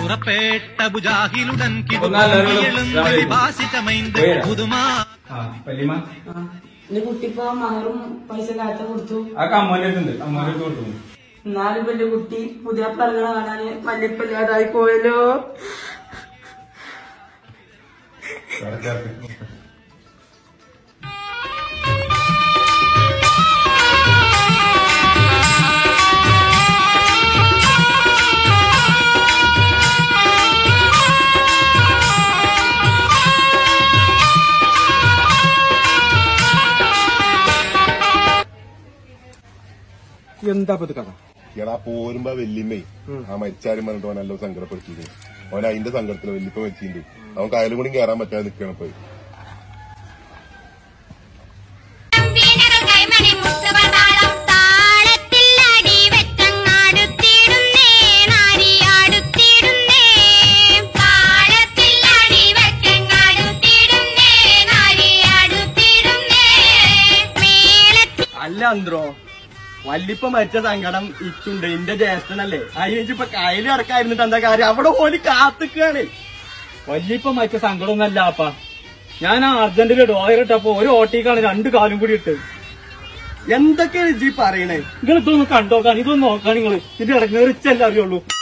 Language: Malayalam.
പുറപ്പെട്ട ബുജാഹിലുടൻ ഒന്ന് എല്ലാവരും രാവിലെ ഭാസിതമൈന്ത് പോയിരാ. പുതുമാ ആ വല്യമ്മ എന്റെ കുട്ടിപ്പോ മഹറും പൈസ കാത്ത കൊടുത്തു ആ കമ്മോന്റെ അടുത്തുണ്ട് അമ്മോന്റെ അടുത്ത് കൊടുത്തു എന്നാലും വലിയ കുട്ടി പുതിയ പറകണ കാണാന് മല്ലിപ്പില്ലാതായി പോയല്ലോ എന്താ ഇത് കഥ എടാ പോരുമ്പോ വല്യമ്മേ ആ മരിച്ചാരും പറഞ്ഞിട്ട് അവൻ നല്ലോ സങ്കടപ്പെടുത്തിയിരുന്നു അവൻ അതിന്റെ സങ്കടത്തില് വല്യപ്പ മരിച്ചിട്ടുണ്ട് അവൻ കായലും കൂടി കയറാൻ പറ്റാതെ നിൽക്കണം ഇപ്പൊ വീണകൾ കൈമണി മുത്തുവതാളം താളത്തിൽ അടിവെച്ചങ്ങാടുത്തിടുന്നേ നാരിയാടുത്തിടുന്നേ താളത്തിൽ അടിവെച്ചങ്ങാടുത്തിടുന്നേ നാരിയാടുത്തിടുന്നേ മേളത്തിൽ അല്ല അന്ത്രോ വല്ലിപ്പ മരിച്ച സങ്കടം ഇച്ചുണ്ട് എന്റെ ജ്യേഷ്ഠനല്ലേ അതിന് ഇപ്പൊ കയ്യിൽ ഇറക്കായിരുന്നിട്ട് എന്താ കാര്യം അവിടെ ഓല് കാത്തിക്കാണ് വല്ലിപ്പ മരിച്ച സങ്കടമൊന്നല്ല അപ്പ ഞാൻ ആ അർജന്റീന ഡോയർ ഇട്ടപ്പോ ഒരു ഓട്ടിക്കാണ് രണ്ട് കാലും കൂടി ഇട്ട് എന്തൊക്കെയാണ് ഇജ്ജി പറയണേ നിങ്ങൾ ഇതൊന്ന് കണ്ടോക്കാൻ ഇതൊന്ന് നോക്കാൻ നിങ്ങൾ ഇതിന്റെ ഇടങ്ങേറിച്ചല്ല അറിയുള്ളൂ